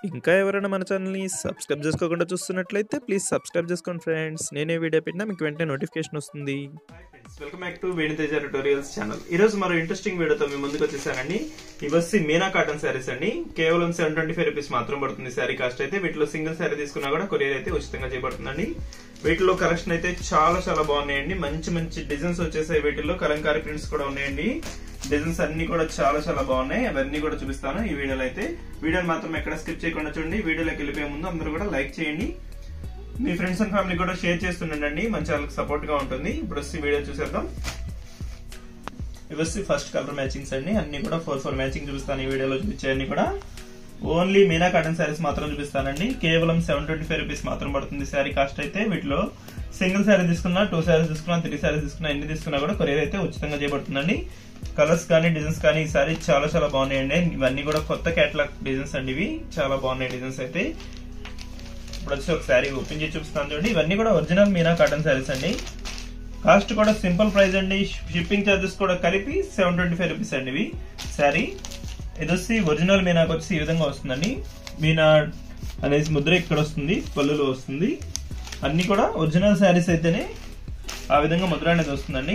ఇంకా ఎవరైనా మన ఛానల్‌ని సబ్స్క్రైబ్ చేసుకోకుండా చూస్తున్నట్లయితే ప్లీజ్ సబ్స్క్రైబ్ చేసుకోండి ఫ్రెండ్స్. నేనే వీడియో పెట్టినా మీకు వెంటనే నోటిఫికేషన్ వస్తుంది. Hi friends welcome back to Venuteja tutorials channel ఈ రోజు మరో ఇంట్రెస్టింగ్ వీడియోతో మీ ముందుకు వచ్చేసానండి ఇవి వచ్చి మీనా కాటన్ శారీస్ అండి కేవలం సెవెన్ ట్వంటీ ఫైవ్ రూపీస్ మాత్రం పడుతుంది శారీ కాస్ట్ అయితే వీటిలో సింగిల్ శారీ తీసుకున్నా కూడా కొరియర్ అయితే ఉచితంగా చేయబడుతుందండి వీటిలో కలెక్షన్ అయితే చాలా చాలా బాగున్నాయండి మంచి మంచి డిజైన్స్ వచ్చేసాయి వీటిలో కలంకారీ ప్రింట్స్ కూడా ఉన్నాయండి డిజైన్స్ అన్ని కూడా చాలా చాలా బాగున్నాయి అవన్నీ కూడా చూపిస్తాను ఈ వీడియోలో అయితే వీడియోని మాత్రం ఎక్కడ స్కిప్ చేయకుండా చూడండి వీడియోలోకి వెళ్ళిపోయే ముందు అందరూ కూడా లైక్ చేయండి మీ ఫ్రెండ్స్ అండ్ ఫ్యామిలీ కూడా షేర్ చేస్తుండండి మన ఛానల్ సపోర్ట్ గా ఉంటుంది ఇప్పుడు వచ్చి వీడియో చూసేద్దాం ఇవి వచ్చి ఫస్ట్ కలర్ మ్యాచింగ్స్ అండి అన్ని కూడా ఫోర్ ఫోర్ మ్యాచింగ్ చూపిస్తాను ఈ వీడియోలో చూపించే అన్ని కూడా ఓన్లీ మీనా కాటన్ శారీస్ మాత్రం చూపిస్తానండి కేవలం సెవెన్ ట్వంటీ ఫైవ్ రూపీస్ మాత్రం పడుతుంది శారీ కాస్ట్ అయితే వీటిలో సింగిల్ శారీ తీసుకున్నా టూ శారీస్ తీసుకున్నా త్రీ శారీస్ తీసుకున్నా ఎన్ని తీసుకున్నా కూడా కొరియర్ అయితే ఉచితంగా చేయబడుతుందండి కలర్స్ కానీ డిజైన్స్ కానీ ఈ సారీ చాలా చాలా బాగున్నాయండి ఇవన్నీ కూడా కొత్త కేటలాగ్ డిజైన్స్ అండి ఇవి చాలా బాగున్నాయి డిజైన్స్ అయితే ఇప్పుడు వచ్చి ఒక శారీ ఓపెన్ చేసి చూపిస్తాను చూడండి ఇవన్నీ కూడా ఒరిజినల్ మీనా కాటన్ శారీస్ అండి కాస్ట్ కూడా సింపుల్ ప్రైస్ అండి షిప్పింగ్ చార్జెస్ కూడా కలిపి సెవెన్ ట్వంటీ ఫైవ్ రూపీస్ అండి ఇవి శారీ ఇది వచ్చి ఒరిజినల్ మీనాకి వచ్చి ఈ విధంగా వస్తుందండి మీనా అనేసి ముద్ర ఇక్కడ వస్తుంది పళ్ళులో వస్తుంది అన్ని కూడా ఒరిజినల్ శారీస్ అయితేనే ఆ విధంగా ముద్ర అనేది వస్తుందండి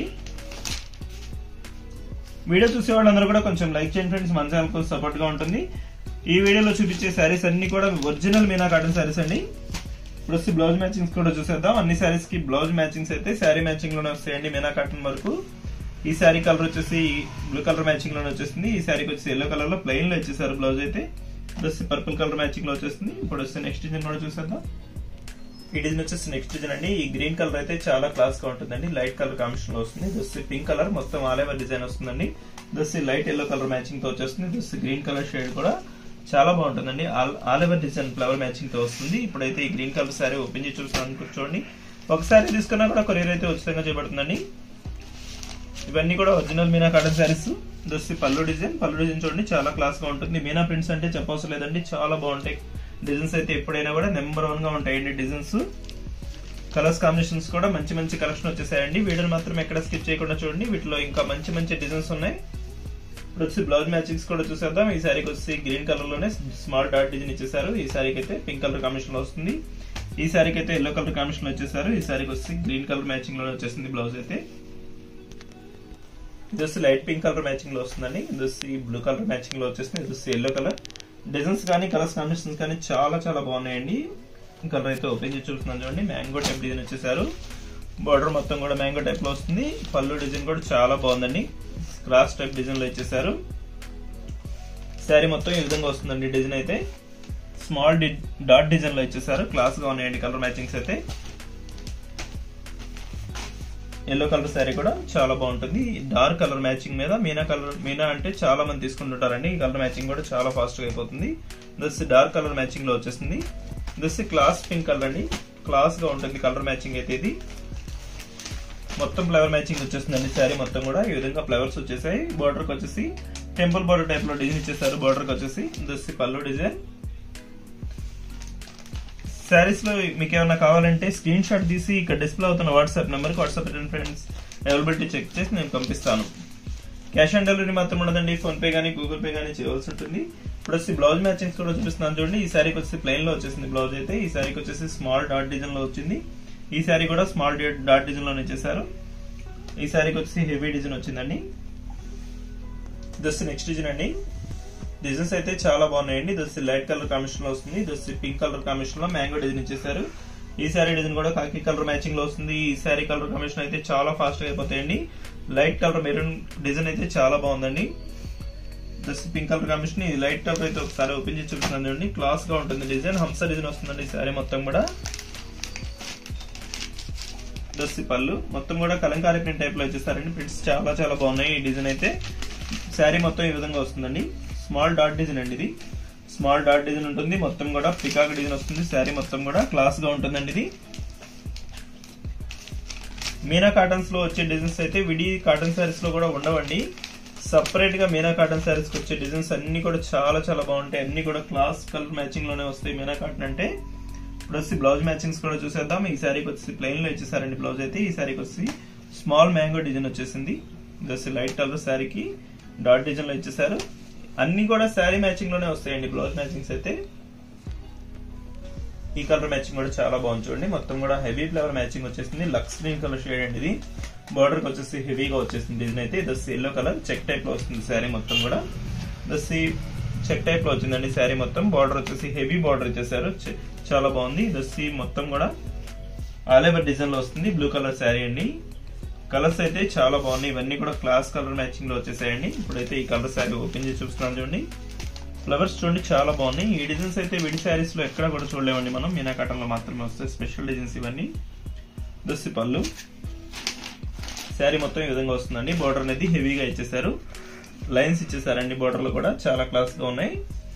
వీడియో చూసే వాళ్ళందరూ కూడా కొంచెం లైక్ చేయండి ఫ్రెండ్స్ మన ఛానల్ కోసం సపోర్ట్ గా ఉంటుంది ఈ వీడియోలో చూపించే శారీస్ అన్ని కూడా ఒరిజినల్ మీనా కాటన్ శారీస్ అండి ఇప్పుడు వచ్చి బ్లౌజ్ మ్యాచింగ్స్ కూడా చూసేద్దాం అన్ని శారీస్ కి బ్లౌజ్ మ్యాచింగ్స్ అయితే శారీ మ్యాచింగ్ లోనే వస్తాయండి మీనా కాటన్ వరకు ఈ శారీ కలర్ వచ్చేసి బ్లూ కలర్ మ్యాచింగ్ లోనే వచ్చేసింది ఈ శారీకి వచ్చి ఎల్లో కలర్ లో ప్లెయిన్ లో ఇచ్చేసారు బ్లౌజ్ అయితే ఇప్పుడు వచ్చి పర్పుల్ కలర్ మ్యాచింగ్ లో వచ్చేసింది ఇప్పుడు వస్తే నెక్స్ట్ డిజైన్ కూడా చూసేద్దాం ఈ డిజైన్ వచ్చేసి నెక్స్ట్ డిజైన్ అండి ఈ గ్రీన్ కలర్ అయితే చాలా క్లాస్ గా ఉంటుందండి లైట్ కలర్ కాంబినేషన్ లో వస్తుంది దస్ పింక్ కలర్ మొత్తం ఆల్ ఓవర్ డిజైన్ వస్తుందండి this light yellow colour matching తో వచ్చేస్తుంది దస్ గ్రీన్ కలర్ షేడ్ కూడా చాలా బాగుంటుందండి all all over design flower matching తో వస్తుంది ఇప్పుడైతే ఈ గ్రీన్ కలర్ సారీ ఓపెన్ చేసి చూస్తాను చూడండి ఒకసారి తీసుకున్నా కూడా కొరియర్ అయితే ఉచితంగా చేయబడుతుందండి ఇవన్నీ కూడా ఒరిజినల్ మీనా కాటన్ శారీస్ దొస్సి పళ్ళు డిజైన్ పళ్ళు డిజైన్ చూడండి చాలా క్లాస్ గా ఉంటుంది మీనా ప్రింట్స్ అంటే చెప్పవసరం లేదండి చాలా బాగుంటాయి డిజైన్స్ అయితే ఎప్పుడైనా కూడా నెంబర్ వన్ గా ఉంటాయండి డిజైన్స్ కలర్స్ కాంబినేషన్స్ కూడా మంచి మంచి కలెక్షన్ వచ్చేసాయండి వీడియోని మాత్రం ఎక్కడ స్కిప్ చేయకుండా చూడండి వీటిలో ఇంకా మంచి మంచి డిజైన్స్ ఉన్నాయి ఇప్పుడు వచ్చి బ్లౌజ్ మ్యాచింగ్స్ కూడా చూసేద్దాం ఈ శారీకి వచ్చి గ్రీన్ కలర్ లోనే స్మాల్ డాట్ డిజైన్ ఇచ్చేసారు ఈ శారీకి అయితే పింక్ కలర్ కాంబినేషన్ లో వస్తుంది ఈ శారీకి అయితే ఎల్లో కలర్ కాంబినేషన్ లో వచ్చేసారు ఈ శారీకి వచ్చి గ్రీన్ కలర్ మ్యాచింగ్ లోనే వచ్చేసింది బ్లౌజ్ అయితే ఇది వచ్చి లైట్ పింక్ కలర్ మ్యాచింగ్ లో వస్తుందండి ఇది వచ్చి బ్లూ కలర్ మ్యాచింగ్ లో వచ్చేసింది ఇది వచ్చి ఎల్లో కలర్ డిజైన్స్ కానీ కలర్స్ కాంబినేషన్స్ కానీ చాలా చాలా బాగున్నాయండి కలర్ అయితే ఓపెన్ చేసి చూస్తున్నాను చూడండి మ్యాంగో టైప్ డిజైన్ వచ్చేసారు బార్డర్ మొత్తం కూడా మ్యాంగో టైప్ లో వస్తుంది పళ్ళు డిజైన్ కూడా చాలా బాగుందండి క్రాస్ టైప్ డిజైన్ లో ఇచ్చేసారు శారీ మొత్తం ఈ విధంగా వస్తుందండి డిజైన్ అయితే స్మాల్ డాట్ డిజైన్ లో ఇచ్చేసారు క్లాస్ గా ఉన్నాయండి కలర్ మ్యాచింగ్స్ అయితే ఎల్లో కలర్ శారీ కూడా చాలా బాగుంటుంది డార్క్ కలర్ మ్యాచింగ్ మీద మీనా కలర్ మీనా అంటే చాలా మంది తీసుకుంటుంటారండి ఈ కలర్ మ్యాచింగ్ కూడా చాలా ఫాస్ట్ గా అయిపోతుంది దస్ డార్క్ కలర్ మ్యాచింగ్ లో వచ్చేసింది దస్ క్లాస్ పింక్ కలర్ అండి క్లాస్ గా ఉంటుంది కలర్ మ్యాచింగ్ అయితే ఇది మొత్తం ఫ్లవర్ మ్యాచింగ్ వచ్చేస్తుందండి శారీ మొత్తం కూడా ఈ విధంగా ఫ్లవర్స్ వచ్చేసాయి బార్డర్ కి వచ్చేసి టెంపుల్ బార్డర్ టైప్ లో డిజైన్ ఇచ్చేసారు బార్డర్ కి వచ్చేసి దస్ పళ్ళు డిజైన్ శారీస్ లో మీకు ఏమైనా కావాలంటే స్క్రీన్ షాట్ తీసి ఇక్కడ డిస్ప్లే అవుతున్న వాట్సాప్ నెంబర్ కి వాట్సాప్ పెట్టండి ఫ్రెండ్స్ అవైలబిలిటీ చెక్ చేసి నేను పంపిస్తాను క్యాష్ ఆన్ డెలివరీ మాత్రం ఉండదండి ఫోన్ పే కానీ గూగుల్ పే కానీ చేయవలసి ఉంటుంది ఇప్పుడు వచ్చి బ్లౌజ్ మ్యాచింగ్స్ కూడా చూపిస్తున్నాను చూడండి ఈ శారీకి వచ్చి ప్లెయిన్ లో వచ్చేసింది బ్లౌజ్ అయితే ఈ శారీకి వచ్చేసి స్మాల్ డాట్ డిజైన్ లో వచ్చింది ఈ శారీ కూడా స్మాల్ డాట్ డిజైన్ లోనే ఇచ్చేసారు ఈ శారీకి వచ్చి హెవీ డిజైన్ వచ్చిందండి దస్ నెక్స్ట్ డిజైన్ అండి డిజైన్స్ అయితే చాలా బాగున్నాయండి దస్ లైట్ కలర్ కాంబినేషన్ లో వస్తుంది దస్ పింక్ కలర్ కాంబినేషన్ లో మ్యాంగో డిజైన్ ఇచ్చేసారు ఈ శారీ డిజైన్ కూడా కాకి కలర్ మ్యాచింగ్ లో వస్తుంది ఈ శారీ కలర్ కాంబినేషన్ అయితే చాలా ఫాస్ట్ గా అయిపోతాయండి లైట్ కలర్ మెరూన్ డిజైన్ అయితే చాలా బాగుందండి దస్ పింక్ కలర్ కాంబినేషన్ ఈ లైట్ కలర్ అయితే ఒకసారి ఓపెన్ చేసి చూపిస్తున్నాను చూడండి క్లాస్ గా ఉంటుంది డిజైన్ హంస డిజైన్ వస్తుందండి ఈ శారీ మొత్తం కూడా దస్సి పళ్ళు మొత్తం కూడా కలంకారీ ప్రింట్ టైప్ లో ఇచ్చేస్తారండి ప్రింట్స్ చాలా చాలా బాగున్నాయి ఈ డిజైన్ అయితే శారీ మొత్తం ఈ విధంగా వస్తుందండి స్మాల్ డాట్ డిజైన్ అండి ఇది స్మాల్ డాట్ డిజైన్ ఉంటుంది మొత్తం కూడా పికాక్ డిజైన్ వస్తుంది శారీ మొత్తం కూడా క్లాస్ గా ఉంటుందండి ఇది మీనా కాటన్స్ లో వచ్చే డిజైన్స్ అయితే విడి కాటన్ శారీస్ లో కూడా ఉండవండి సపరేట్ గా మీనా కాటన్ శారీస్ కి వచ్చే డిజైన్స్ అన్ని కూడా చాలా చాలా బాగుంటాయి అన్ని కూడా క్లాస్ కలర్ మ్యాచింగ్ లోనే వస్తాయి మీనా కాటన్ అంటే ఇప్పుడు వచ్చి బ్లౌజ్ మ్యాచింగ్స్ కూడా చూసేద్దాం ఈ శారీకి వచ్చి ప్లెయిన్ లో ఇచ్చేసారండి బ్లౌజ్ అయితే ఈ శారీకి వచ్చి స్మాల్ మ్యాంగో డిజైన్ వచ్చేసింది ఇది లైట్ కలర్ శారీకి డాట్ డిజైన్ లో ఇచ్చేసారు అన్ని కూడా శారీ మ్యాచింగ్ లోనే వస్తాయండి బ్లౌజ్ మ్యాచింగ్స్ అయితే ఈ కలర్ మ్యాచింగ్ కూడా చాలా బాగుంది చూడండి మొత్తం కూడా హెవీ ఫ్లేవర్ మ్యాచింగ్ వచ్చేసింది లక్స్ గ్రీన్ కలర్ షేడ్ అండి ఇది బార్డర్ కి వచ్చేసి హెవీగా వచ్చేసింది డిజైన్ అయితే ఇది ఎల్లో కలర్ చెక్ టైప్ లో వస్తుంది శారీ మొత్తం కూడా దసి చెక్ టైప్ లో వచ్చిందండి శారీ మొత్తం బార్డర్ వచ్చేసి హెవీ బార్డర్ ఇచ్చేసారు చ- చాలా బాగుంది దసి మొత్తం కూడా ఆల్ ఓవర్ డిజైన్ లో వస్తుంది బ్లూ కలర్ శారీ అండి కలర్స్ అయితే చాలా బాగున్నాయి ఇవన్నీ కూడా క్లాస్ కలర్ మ్యాచింగ్ లో వచ్చేసాయండి ఇప్పుడైతే ఈ కలర్ శారీ ఓపెన్ చేసి చూస్తున్నాను చూడండి ఫ్లవర్స్ చూడండి చాలా బాగున్నాయి ఈ డిజైన్స్ అయితే విడి శారీస్ లో ఎక్కడ కూడా చూడలేమండి మనం మీనా కాటన్ లో మాత్రమే వస్తాయి స్పెషల్ డిజైన్స్ ఇవన్నీ దస్సి పళ్ళు శారీ మొత్తం ఈ విధంగా వస్తుందండి బార్డర్ అనేది హెవీగా ఇచ్చేసారు లైన్స్ ఇచ్చేసారండి బార్డర్ లో కూడా చాలా క్లాస్ గా ఉన్నాయి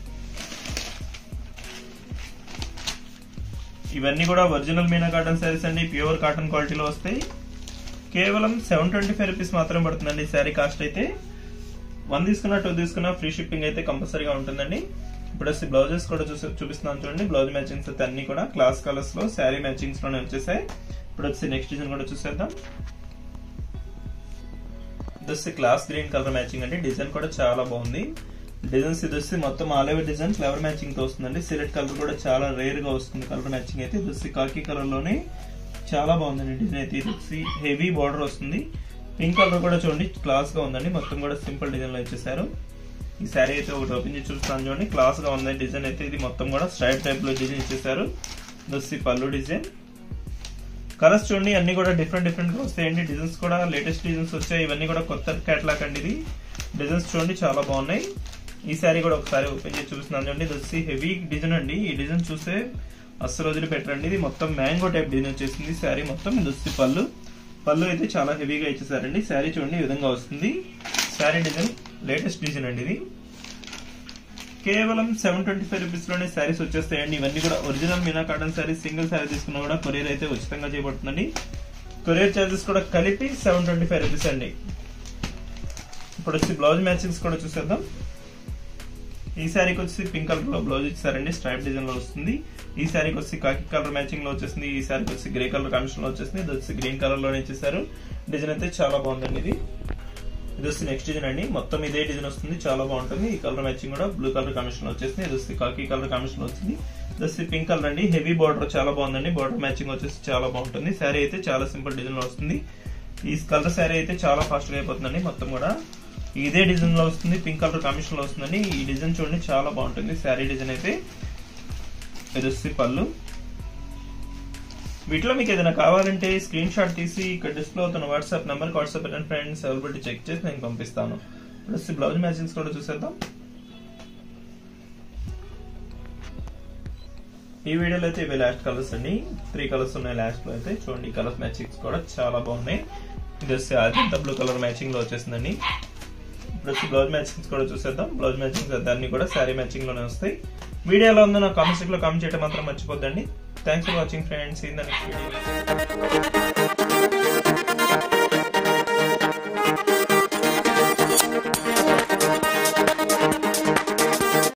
ఇవన్నీ కూడా ఒరిజినల్ మీనా కాటన్ శారీస్ అండి ప్యూర్ కాటన్ క్వాలిటీలో వస్తాయి కేవలం సెవెన్ ట్వంటీ ఫైవ్ రూపీస్ మాత్రం పడుతుందండి శారీ కాస్ట్ అయితే వన్ తీసుకున్నా టూ తీసుకున్నా ఫ్రీ షిప్పింగ్ అయితే కంపల్సరీగా ఉంటుందండి ఇప్పుడు వచ్చి బ్లౌజెస్ కూడా చూసి చూపిస్తున్నాను చూడండి బ్లౌజ్ మ్యాచింగ్స్ అయితే అన్ని కూడా క్లాస్ కలర్స్ లో శారీ మ్యాచింగ్స్ లోనే వచ్చేసాయి ఇప్పుడు వచ్చి నెక్స్ట్ డిజైన్ కూడా చూసేద్దాం ఇది వచ్చి క్లాస్ గ్రీన్ కలర్ మ్యాచింగ్ అండి డిజైన్ కూడా చాలా బాగుంది డిజైన్స్ ఇది వచ్చి మొత్తం all over design flower matching తో వస్తుందండి సిలెక్ట్ కలర్ కూడా చాలా రేర్ గా వస్తుంది కలర్ మ్యాచింగ్ అయితే ఇది వచ్చి కాకి కలర్ లోనే చాలా బాగుందండి డిజైన్ అయితే ఇది వచ్చి హెవీ బార్డర్ వస్తుంది పింక్ కలర్ కూడా చూడండి క్లాస్ గా ఉందండి మొత్తం కూడా సింపుల్ డిజైన్ లో ఇచ్చేసారు ఈ శారీ అయితే ఒకటి ఓపెన్ చేసి చూస్తాను చూడండి క్లాస్ గా ఉంది డిజైన్ అయితే ఇది మొత్తం కూడా స్ట్రైట్ టైప్ లో డిజైన్ ఇచ్చేసారు ఇది వచ్చి పళ్ళు డిజైన్ కలర్స్ చూడండి అన్ని కూడా డిఫరెంట్ డిఫరెంట్ గా వస్తాయండి డిజైన్స్ కూడా లేటెస్ట్ డిజైన్స్ వచ్చాయి ఇవన్నీ కూడా కొత్త కేటలాగ్ అండి ఇది డిజైన్స్ చూడండి చాలా బాగున్నాయి ఈ శారీ కూడా ఒకసారి ఓపెన్ చేసి చూస్తున్నాను చూడండి ఇది వచ్చి హెవీ డిజైన్ అండి ఈ డిజైన్ చూస్తే అస్సలు రోజులు పెట్టండి ఇది మొత్తం మ్యాంగో టైప్ డిజైన్ వచ్చేసింది శారీ మొత్తం ఇది వచ్చి పళ్ళు పళ్ళు అయితే చాలా హెవీగా ఇచ్చేసారండి శారీ చూడండి ఈ విధంగా వస్తుంది శారీ డిజైన్ లేటెస్ట్ డిజైన్ అండి ఇది కేవలం సెవెన్ ట్వంటీ ఫైవ్ రూపీస్ లోనే శారీస్ వచ్చేస్తాయండి ఇవన్నీ కూడా original Meena cotton sarees single sari తీసుకున్నా కూడా కొరియర్ అయితే ఉచితంగా చేయబడుతుందండి కొరియర్ చార్జెస్ కూడా కలిపి సెవెన్ ట్వంటీ ఫైవ్ రూపీస్ అండి ఇప్పుడు వచ్చి బ్లౌజ్ మ్యాచింగ్స్ కూడా చూసేద్దాం ఈ శారీకి వచ్చి పింక్ కలర్ లో బ్లౌజ్ ఇచ్చారండి స్ట్రైప్ డిజైన్ లో వస్తుంది ఈ శారీకి వచ్చి కాకి కలర్ మ్యాచింగ్ లో వచ్చేసింది ఈ శారీకి వచ్చి గ్రే కలర్ కాంబినేషన్ లో వచ్చేసింది ఇది వచ్చి గ్రీన్ కలర్ లోనే ఇచ్చేసారు డిజైన్ అయితే చాలా బాగుందండి ఇది ఇది వచ్చి నెక్స్ట్ డిజైన్ అండి మొత్తం ఇదే డిజైన్ వస్తుంది చాలా బాగుంటుంది ఈ కలర్ మ్యాచింగ్ కూడా బ్లూ కలర్ కాంబినేషన్ లో వచ్చేసింది ఇది వచ్చి కాకి కలర్ కాంబినేషన్ లో వచ్చింది ఇది వచ్చి పింక్ కలర్ అండి హెవీ బార్డర్ చాలా బాగుందండి బార్డర్ మ్యాచింగ్ వచ్చేసి చాలా బాగుంటుంది శారీ అయితే చాలా సింపుల్ డిజైన్ లో వస్తుంది ఈ కలర్ శారీ అయితే చాలా ఫాస్ట్ గా అయిపోతుందండి మొత్తం కూడా ఇదే డిజైన్ లో వస్తుంది పింక్ కలర్ కాంబినేషన్ లో వస్తుందండి ఈ డిజైన్ చూడండి చాలా బాగుంటుంది శారీ డిజైన్ అయితే ఇది వచ్చి పళ్ళు వీటిలో మీకు ఏదైనా కావాలంటే స్క్రీన్ షాట్ తీసి ఇక్కడ డిస్ప్లే అవుతున్న వాట్సాప్ నెంబర్కి వాట్సాప్ పెట్టండి ఫ్రెండ్స్ అవైలబిలిటీ చెక్ చేసి నేను పంపిస్తాను ప్లస్ బ్లౌజ్ మ్యాచింగ్స్ కూడా చూసేద్దాం ఈ వీడియోలో అయితే ఇవి లాస్ట్ కలర్స్ అండి త్రీ కలర్స్ ఉన్నాయి లాస్ట్ లో అయితే చూడండి ఈ కలర్స్ మ్యాచింగ్స్ కూడా చాలా బాగున్నాయి ఇది వచ్చి అజంతా బ్లూ కలర్ మ్యాచింగ్ లో వచ్చేసిందండి ఇప్పుడు వచ్చి బ్లౌజ్ మ్యాచింగ్స్ కూడా చూసేద్దాం బ్లౌజ్ మ్యాచింగ్స్ అన్ని కూడా శారీ మ్యాచింగ్ లోనే వస్తాయి వీడియో ఎలా ఉందో నా కామెంట్ సెక్షన్ లో కామెంట్ చేయడం మాత్రం మర్చిపోద్దండి thanks for watching friends in the next video